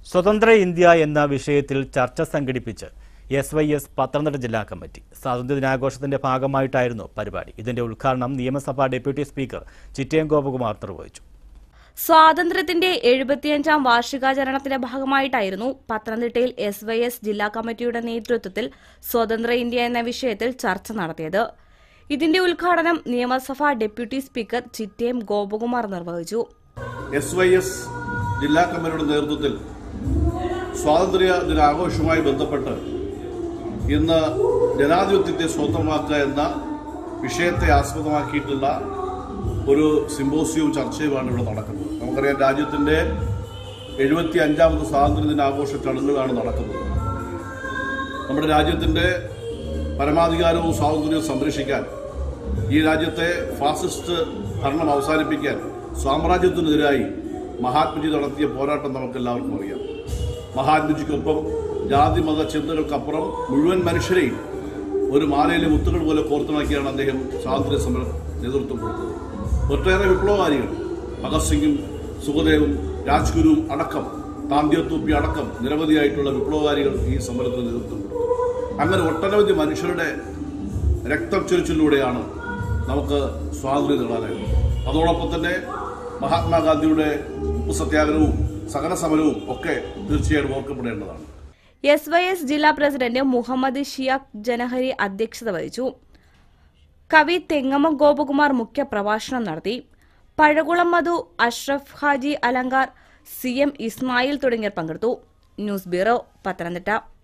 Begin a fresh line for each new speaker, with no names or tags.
സ്വതന്ത്ര ഇന്ത്യ എന്ന വിഷയത്തിൽ ചർച്ച സംഘടിപ്പിച്ച് എസ് വൈ എസ് പത്തനംതിട്ട ജില്ലാ കമ്മിറ്റി സ്വാതന്ത്ര്യ ദിനാഘോഷത്തിന്റെ ഭാഗമായിട്ടായിരുന്നു പരിപാടി ഇതിന്റെ ഉദ്ഘാടനം നിയമസഭാ ഡെപ്യൂട്ടി സ്പീക്കർ ചിറ്റയം ഗോപകുമാർ നിർവഹിച്ചു
സ്വാതന്ത്ര്യത്തിന്റെ എഴുപത്തിയഞ്ചാം വാർഷികാചരണത്തിന്റെ ഭാഗമായിട്ടായിരുന്നു പത്തനംതിട്ടയിൽ എസ് വൈ എസ് ജില്ലാ കമ്മിറ്റിയുടെ നേതൃത്വത്തിൽ സ്വതന്ത്ര ഇന്ത്യ എന്ന വിഷയത്തിൽ ചർച്ച നടത്തിയത് ഇതിന്റെ ഉദ്ഘാടനം നിയമസഭാ ഡെപ്യൂട്ടി സ്പീക്കർ ചിറ്റയം ഗോപകുമാർ നിർവഹിച്ചു
എസ് വൈ എസ് ജില്ലാ കമ്മിറ്റിയുടെ നേതൃത്വത്തിൽ സ്വാതന്ത്ര്യ ദിനാഘോഷവുമായി ബന്ധപ്പെട്ട് ഇന്ന് ജനാധിപത്യത്തെ സ്വന്തമാക്കുക എന്ന വിഷയത്തെ ആസ്പദമാക്കിയിട്ടുള്ള ഒരു സിമ്പോസിയവും ചർച്ചയുമാണ് ഇവിടെ നടക്കുന്നത് നമുക്കറിയാം രാജ്യത്തിന്റെ എഴുപത്തി അഞ്ചാമത് സ്വാതന്ത്ര്യ ദിനാഘോഷ ചടങ്ങുകളാണ് നടക്കുന്നത് നമ്മുടെ രാജ്യത്തിന്റെ പരമാധികാരവും സ്വാതന്ത്ര്യവും സംരക്ഷിക്കാൻ ഈ രാജ്യത്തെ ഫാസിസ്റ്റ് ഭരണം അവസാനിപ്പിക്കാൻ സാമ്രാജ്യത്തിനെതിരായി മഹാത്മജി നടത്തിയ പോരാട്ടം നമുക്ക് എല്ലാവർക്കും അറിയാം മഹാത്മജിക്കൊപ്പം ജാതി മത ചിന്തകൾക്കപ്പുറം മുഴുവൻ മനുഷ്യരെയും ഒരു മാലയിലെ മുത്തുകൾ പോലെ കോർത്തിണക്കിയാണ് അദ്ദേഹം സ്വാതന്ത്ര്യ സമരം നേതൃത്വം കൊടുത്തത് ഒട്ടേറെ വിപ്ലവകാരികൾ ഭഗത് സിംഗും സുഖദേവും രാജ്ഗുരുവും അടക്കം താന്തിയത്തൂപ്പി അടക്കം നിരവധിയായിട്ടുള്ള വിപ്ലവകാരികൾ ഈ സമരത്തിന് നേതൃത്വം കൊടുത്തു അങ്ങനെ ഒട്ടനവധി മനുഷ്യരുടെ രക്തം ചൊരിച്ചിലൂടെയാണ് നമുക്ക് സ്വാതന്ത്ര്യം നേടാനായത് അതോടൊപ്പം തന്നെ മഹാത്മാഗാന്ധിയുടെ ഉപ്പു സത്യാഗ്രഹവും സഹന സമരവും ഒക്കെ തീർച്ചയായും ഓർക്കപ്പെടേണ്ടതാണ്
എസ് വൈ എസ് ജില്ലാ പ്രസിഡന്റ് മുഹമ്മദ് ഷിയാഖ് ജനഹരി അധ്യക്ഷത വഹിച്ചു കവി തെങ്ങമ ഗോപകുമാർ മുഖ്യ പ്രഭാഷണം നടത്തി പഴകുളം മധു അഷ്റഫ് ഹാജി അലങ്കാർ സി എം ഇസ്മായിൽ തുടങ്ങിയവർ പങ്കെടുത്തു ന്യൂസ് ബ്യൂറോ പത്തനംതിട്ട